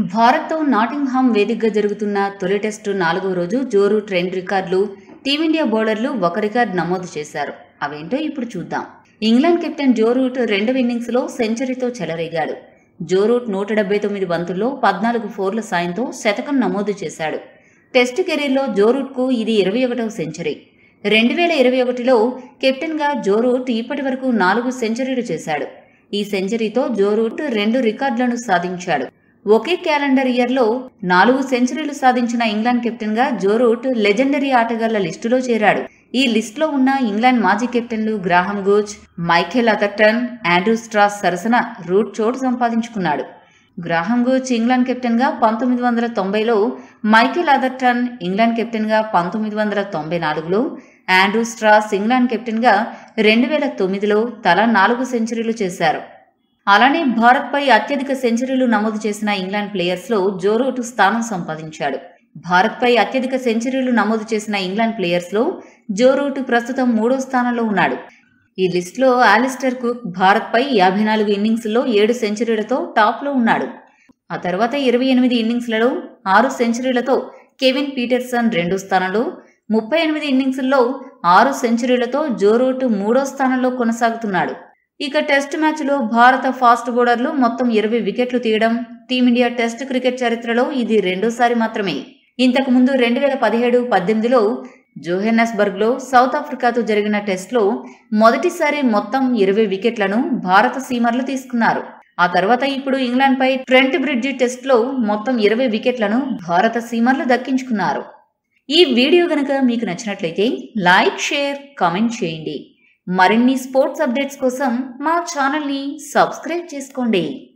భారత్తో నాటింగ్హామ్ వేదికగా జరుగుతున్న తొలి టెస్టు నాలుగో రోజు జోరు ట్రెండ్ రికార్డులు టీమిండియా బౌలర్లు ఒక రికార్డు నమోదు చేశారు అవేంటో ఇప్పుడు చూద్దాం ఇంగ్లాండ్ కెప్టెన్ జో రూట్ రెండవ ఇన్నింగ్స్లో సెంచరీతో చెలరేగాడు జో రూట్ నూట డెబ్బై తొమ్మిది బంతుల్లో పద్నాలుగు ఫోర్ల సాయంతో శతకం నమోదు చేశాడు టెస్ట్ కెరీర్లో జో రూట్కు ఇది ఇరవై ఒకటవ సెంచరీ రెండు వేల ఇరవై ఒకటిలో కెప్టెన్గా జో రూట్ ఇప్పటి వరకు నాలుగు సెంచరీలు చేశాడు ఈ సెంచరీతో జో రూట్ రెండు రికార్డులను సాధించాడు ఒకే క్యాలెండర్ ఇయర్లో నాలుగు సెంచరీలు సాధించిన ఇంగ్లాండ్ కెప్టెన్గా జో రూట్ లెజెండరీ ఆటగాళ్ల లిస్టులో చేరాడు ఈ లిస్టులో ఉన్న ఇంగ్లాండ్ మాజీ కెప్టెన్లు Graham Gooch Michael Atherton Andrew Strauss సరసన రూట్ చోటు సంపాదించుకున్నాడు గ్రాహం గోచ్ ఇంగ్లాండ్ కెప్టెన్గా పంతొమ్మిది వందల తొంభైలో మైఖేల్ అథర్టన్ ఇంగ్లాండ్ కెప్టెన్గా పంతొమ్మిది వందల తొంభై నాలుగులో ఆండ్రూ స్ట్రాస్ ఇంగ్లాండ్ కెప్టెన్గా రెండు వేల తొమ్మిదిలో తలా నాలుగు సెంచరీలు చేశారు అలానే భారత్పై అత్యధిక సెంచరీలు నమోదు చేసిన ఇంగ్లాండ్ ప్లేయర్స్లో జో రూట్ స్థానం సంపాదించాడు భారత్పై అత్యధిక సెంచరీలు నమోదు చేసిన ఇంగ్లాండ్ ప్లేయర్స్లో జో రూట్ ప్రస్తుతం మూడో స్థానంలో ఉన్నాడు ఈ లిస్టులో ఆలిస్టర్ కుక్ భారత్పై యాభై నాలుగు ఇన్నింగ్స్లో ఏడు సెంచరీలతో టాప్లో ఉన్నాడు ఆ తర్వాత ఇరవై ఎనిమిది ఇన్నింగ్స్లలో ఆరు సెంచరీలతో కెవిన్ పీటర్సన్ రెండో స్థానంలో ముప్పై ఎనిమిది ఇన్నింగ్స్ల్లో ఆరు సెంచరీలతో జో రూట్ మూడో స్థానంలో కొనసాగుతున్నాడు ఇక టెస్ట్ మ్యాచ్లో భారత ఫాస్ట్ బౌలర్లు మొత్తం ఇరవై వికెట్లు తీయడం టీమిండియా టెస్ట్ క్రికెట్ చరిత్రలో ఇది రెండోసారి మాత్రమే ఇంతకు ముందు రెండు వేల పదిహేడు పద్దెనిమిదిలో జోహెన్నస్బర్గ్లో సౌత్ ఆఫ్రికాతో జరిగిన టెస్ట్లో మొదటిసారి మొత్తం ఇరవై వికెట్లను భారత సీమర్లు తీసుకున్నారు ఆ తర్వాత ఇప్పుడు ఇంగ్లాండ్పై ట్రెంట్ బ్రిడ్జి టెస్ట్లో మొత్తం ఇరవై వికెట్లను భారత సీమర్లు దక్కించుకున్నారు ఈ వీడియో గనక మీకు నచ్చినట్లయితే లైక్ షేర్ కామెంట్ చేయండి మరిన్ని స్పోర్ట్స్ అప్డేట్స్ కోసం మా ఛానల్ని సబ్స్క్రైబ్ చేసుకోండి